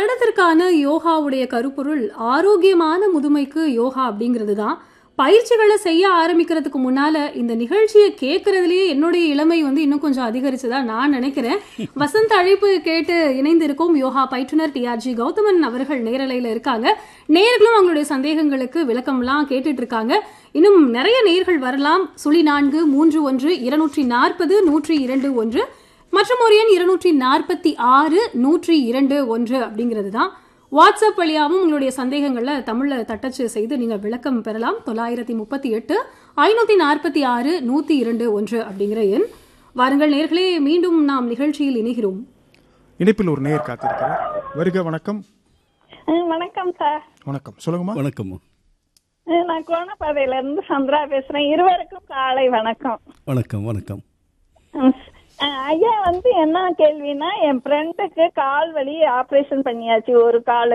வருடத்திற்கான யோகாவுடைய கருப்பொருள் ஆரோக்கியமான முதுமைக்கு யோகா அப்படிங்கிறது தான் பயிற்சிகளை செய்ய ஆரம்பிக்கிறதுக்கு முன்னால இந்த நிகழ்ச்சியை கேட்கறதுலயே என்னுடைய இளமை வந்து இன்னும் கொஞ்சம் அதிகரிச்சதா நான் நினைக்கிறேன் வசந்த் அழைப்பு கேட்டு இணைந்திருக்கும் யோகா பயிற்றுனர் டிஆர்ஜி கௌதமன் அவர்கள் நேரலையில இருக்காங்க நேர்களும் அவங்களுடைய சந்தேகங்களுக்கு விளக்கம்லாம் கேட்டுட்டு இருக்காங்க இன்னும் நிறைய நேர்கள் வரலாம் சுழி நான்கு மூன்று ஒன்று இருநூற்றி நாற்பது நூற்றி இரண்டு ஒன்று மற்றும் ஒரு எண் இருநூற்றி நாற்பத்தி ஆறு நூற்றி இரண்டு ஒன்று அப்படிங்கிறது தான் வாட்ஸ்அப் வழியாகவும் உங்களுடைய சந்தேகங்களை தமிழில் தட்டச்சு செய்து நீங்கள் விளக்கம் பெறலாம் தொள்ளாயிரத்தி முப்பத்தி எட்டு ஐநூற்றி நாற்பத்தி ஆறு நூற்றி இரண்டு ஒன்று அப்படிங்கிற எண் வாருங்கள் நேர்களே மீண்டும் நாம் நிகழ்ச்சியில் இணைகிறோம் இணைப்பில் ஒரு நேயர் காத்திருக்கிறார் வருக வணக்கம் ம், வணக்கம் சார் வணக்கம் சொல்லுங்கம்மா வணக்கம்மா ம், நான் கோணப்பாதையில இருந்து சந்திரா பேசுறேன் இருவருக்கும் காலை வணக்கம் வணக்கம் வணக்கம் ம், அஹ், ஐயா வந்து என்ன கேள்வினா என் ஃப்ரெண்டுக்கு கால் வலி ஆபரேஷன் பண்ணியாச்சு ஒரு காலு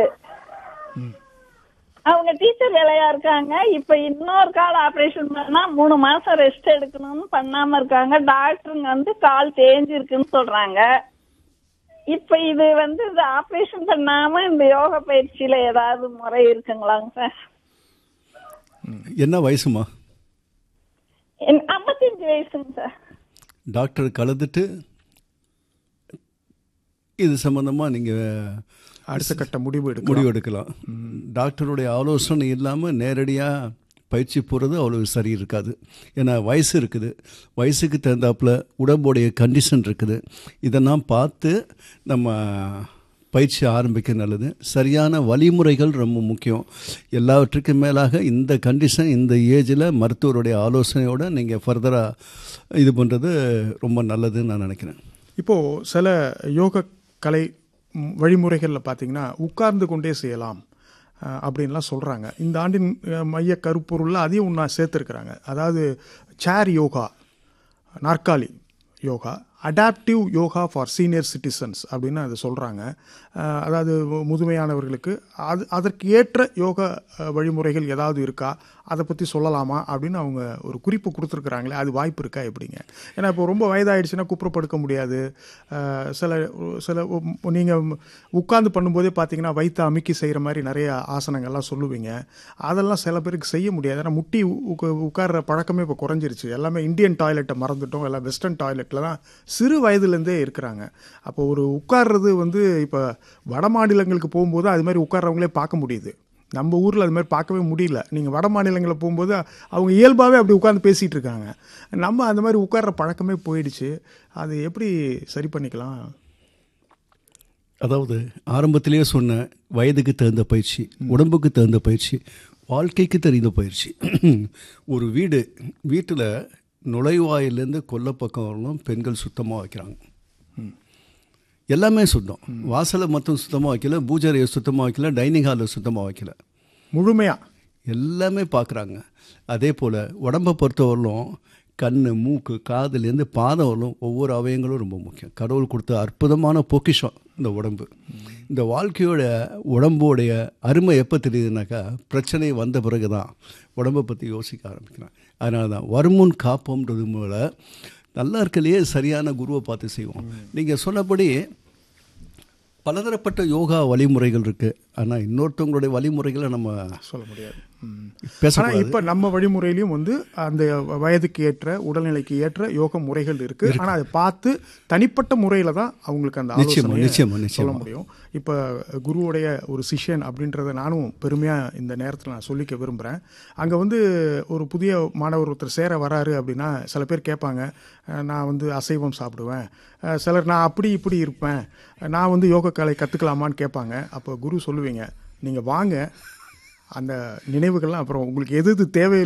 அவங்க டீச்சர் வேலையா இருக்காங்க இப்ப இன்னொரு கால் ஆபரேஷன் பண்ணா மூணு மாசம் ரெஸ்ட் எடுக்கணும்னு பண்ணாம இருக்காங்க டாக்டருங்க வந்து கால் தேஞ்சிருக்குன்னு சொல்றாங்க இப்ப இது வந்து இது ஆபரேஷன் பண்ணாம இந்த யோகா பயிற்சியில ஏதாவது முறை இருக்குங்களாங்க சார் என்ன வயசுமா என்- ஐம்பத்தஞ்சு வயசுங்க சார் டாக்டர் கலந்துட்டு இது சம்பந்தமாக நீங்கள் அடுத்த கட்ட முடிவு எடுக்க முடிவு எடுக்கலாம் டாக்டருடைய ஆலோசனை இல்லாமல் நேரடியாக பயிற்சி போகிறது அவ்வளோ சரி இருக்காது ஏன்னா வயசு இருக்குது வயசுக்கு தகுந்தாப்புல உடம்புடைய கண்டிஷன் இருக்குது இதெல்லாம் பார்த்து நம்ம பயிற்சி ஆரம்பிக்க நல்லது சரியான வழிமுறைகள் ரொம்ப முக்கியம் எல்லாவற்றுக்கும் மேலாக இந்த கண்டிஷன் இந்த ஏஜில் மருத்துவருடைய ஆலோசனையோடு நீங்கள் ஃபர்தராக இது பண்ணுறது ரொம்ப நல்லதுன்னு நான் நினைக்கிறேன் இப்போது சில யோக கலை ம், வழிமுறைகளில் பார்த்தீங்கன்னா உட்கார்ந்து கொண்டே செய்யலாம் அஹ், அப்படின்லாம் சொல்கிறாங்க இந்த ஆண்டின் அஹ், மைய கருப்பொருளில் அதையும் ஒன்றா சேர்த்துருக்குறாங்க அதாவது சேர் யோகா நாற்காலி yoga adaptive yoga for senior citizens அப்படின்னு அதை சொல்கிறாங்க அதாவது மு- முதுமையானவர்களுக்கு அது அதற்கு ஏற்ற யோக அஹ், வழிமுறைகள் ஏதாவது இருக்கா அதை பற்றி சொல்லலாமா அப்படின்னு அவங்க ஒரு குறிப்பு கொடுத்துருக்குறாங்களே அது வாய்ப்பு இருக்கா எப்படிங்க ஏன்னா இப்போ ரொம்ப வயதாயிடுச்சுன்னா குப்புறப்படுக்க முடியாது அஹ், சில சில நீங்கள் உட்கார்ந்து பண்ணும்போதே பார்த்தீங்கன்னா வயிற்று அமுக்கி செய்கிற மாதிரி நிறைய ஆசனங்கள்லாம் சொல்லுவீங்க அதெல்லாம் சில பேருக்கு செய்ய முடியாது ஏன்னா முட்டி உக்க- உட்கார்ற பழக்கமே இப்போ குறைஞ்சிருச்சு எல்லாமே இந்தியன் டாய்லெட்டை மறந்துட்டோம் எல்லாம் வெஸ்டர்ன் டாய்லெட்டில் தான் சிறு வயதுலேருந்தே இருக்கிறாங்க அப்போ ஒரு உட்கார்றது வந்து இப்போ வட மாநிலங்களுக்கு போகும்போது அது மாதிரி உட்கார்றவங்களே பார்க்க முடியுது நம்ம ஊரில் அது மாதிரி பார்க்கவே முடியல நீங்கள் வட மாநிலங்களில் போகும்போது அவங்க இயல்பாகவே அப்படி உட்காந்து பேசிகிட்டு இருக்காங்க நம்ம அந்த மாதிரி உட்கார்ற பழக்கமே போயிடுச்சு அது எப்படி சரி பண்ணிக்கலாம் அதாவது ஆரம்பத்திலேயே சொன்ன வயதுக்கு தகுந்த பயிற்சி உடம்புக்கு தகுந்த பயிற்சி வாழ்க்கைக்கு தெரிந்த பயிற்சி ஒரு வீடு வீட்டில் நுழைவாயிலேருந்து கொல்லப்பக்கம் வரலும் பெண்கள் சுத்தமாக வைக்கிறாங்க எல்லாமே சுத்தம் வாசலை மட்டும் சுத்தமாக வைக்கல பூஜரையை சுத்தமாக வைக்கல டைனிங் ஹாலில் சுத்தமாக வைக்கல முழுமையாக எல்லாமே பார்க்குறாங்க அதே போல் உடம்பை பொறுத்தவரையிலும் கண் மூக்கு காதுலேருந்து பாதம் வரலும் ஒவ்வொரு அவயங்களும் ரொம்ப முக்கியம் கடவுள் கொடுத்த அற்புதமான பொக்கிஷம் இந்த உடம்பு இந்த வாழ்க்கையோட உடம்போடைய அருமை எப்போ தெரியுதுனாக்கா பிரச்சனை வந்த பிறகு தான் உடம்பை பற்றி யோசிக்க ஆரம்பிக்கிறான் அதனால தான் வருமுன் காப்போம்ன்றது போல நல்லா இருக்கலையே சரியான குருவை பார்த்து செய்வோம் நீங்கள் சொன்னபடி பலதரப்பட்ட யோகா வழிமுறைகள் இருக்குது ஆனால் இன்னொருத்தவங்களுடைய வழிமுறைகளை நம்ம சொல்ல முடியாது ம். பேசக்கூடாது. ஆனா இப்ப நம்ம வழிமுறையிலயும் வந்து அந்த வயதுக்கு ஏற்ற உடல்நிலைக்கு ஏற்ற யோக முறைகள் இருக்கு ஆனா அதை பார்த்து தனிப்பட்ட முறையில தான் அவங்களுக்கு அந்த நிச்சயமா, ஆலோசனையை நிச்சயமா, சொல்ல நிச்சயமா. முடியும் இப்ப குருவுடைய ஒரு சிஷ்யன் அப்படின்றத நானும் பெருமையா இந்த நேரத்தில் நான் சொல்லிக்க விரும்புறேன் அங்க வந்து ஒரு புதிய மாணவர் ஒருத்தர் சேர வராரு அப்படின்னா சில பேர் கேட்பாங்க அஹ், நான் வந்து அசைவம் சாப்பிடுவேன் அஹ், சிலர் நான் அப்படி இப்படி இருப்பேன் நான் வந்து யோக கலை கத்துக்கலாமான்னு கேட்பாங்க அப்போ குரு சொல்லுவீங்க நீங்க வாங்க அந்த நினைவுகள்லாம் அப்புறம் உங்களுக்கு எது எது தேவை